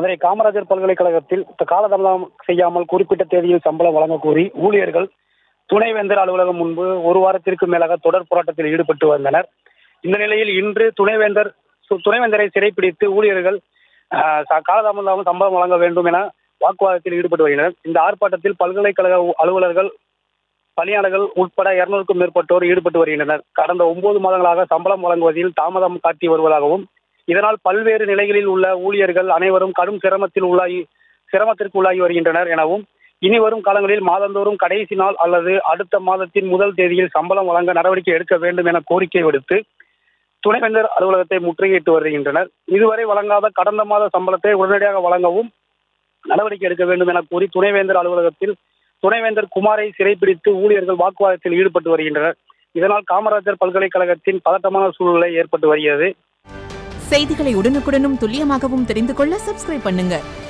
மதுரை காமராஜர் பல்கலைக்கழகத்தில் காலதாமதம் செய்யாமல் குறிப்பிட்ட தேதியில் சம்பளம் வழங்க கோரி ஊழியர்கள் துணைவேந்தர் அலுவலகம் முன்பு ஒரு வாரத்திற்கு மேலாக தொடர் போராட்டத்தில் ஈடுபட்டு வந்தனர் இந்த நிலையில் இன்று துணைவேந்தர் சு- துணைவேந்தரை சிறைப்பிடித்து ஊழியர்கள் ஆஹ், ச- காலதாமதம் சம்பளம் வழங்க வேண்டும் என வாக்குவாதத்தில் ஈடுபட்டு வருகின்றனர் இந்த ஆர்ப்பாட்டத்தில் பல்கலைக்கழக உ- அலுவலர்கள் பணியாளர்கள் உட்பட இருநூறுக்கும் மேற்பட்டோர் ஈடுபட்டு வருகின்றனர் கடந்த ஒன்பது மாதங்களாக சம்பளம் வழங்குவதில் தாமதம் காட்டி வருவதாகவும் இதனால் பல்வேறு நிலைகளில் உள்ள ஊழியர்கள் அனைவரும் கடும் சிரமத்தில் உள்ளாகி சிரமத்திற்கு உள்ளாகி வருகின்றனர் எனவும் இனி வரும் காலங்களில் மாதந்தோறும் கடைசி நாள் அல்லது அடுத்த மாதத்தின் முதல் தேதியில் சம்பளம் வழங்க நடவடிக்கை எடுக்க வேண்டும் என கோரிக்கை விடுத்து துணைவேந்தர் அலுவலகத்தை முற்றுகையிட்டு வருகின்றனர் இதுவரை வழங்காத கடந்த மாத சம்பளத்தை உடனடியாக வழங்கவும் நடவடிக்கை எடுக்க வேண்டும் என கூறி துணைவேந்தர் அலுவலகத்தில் துணைவேந்தர் குமாரை சிறைப்பிடித்து ஊழியர்கள் வாக்குவாதத்தில் ஈடுபட்டு வருகின்றனர் இதனால் காமராஜர் பல்கலைக்கழகத்தின் பதட்டமான சூழ்நிலை ஏற்பட்டு வருகிறது செய்திகளை உடனுக்குடனும் துல்லியமாகவும் தெரிந்து கொள்ள சப்ஸ்கிரைப் பண்ணுங்க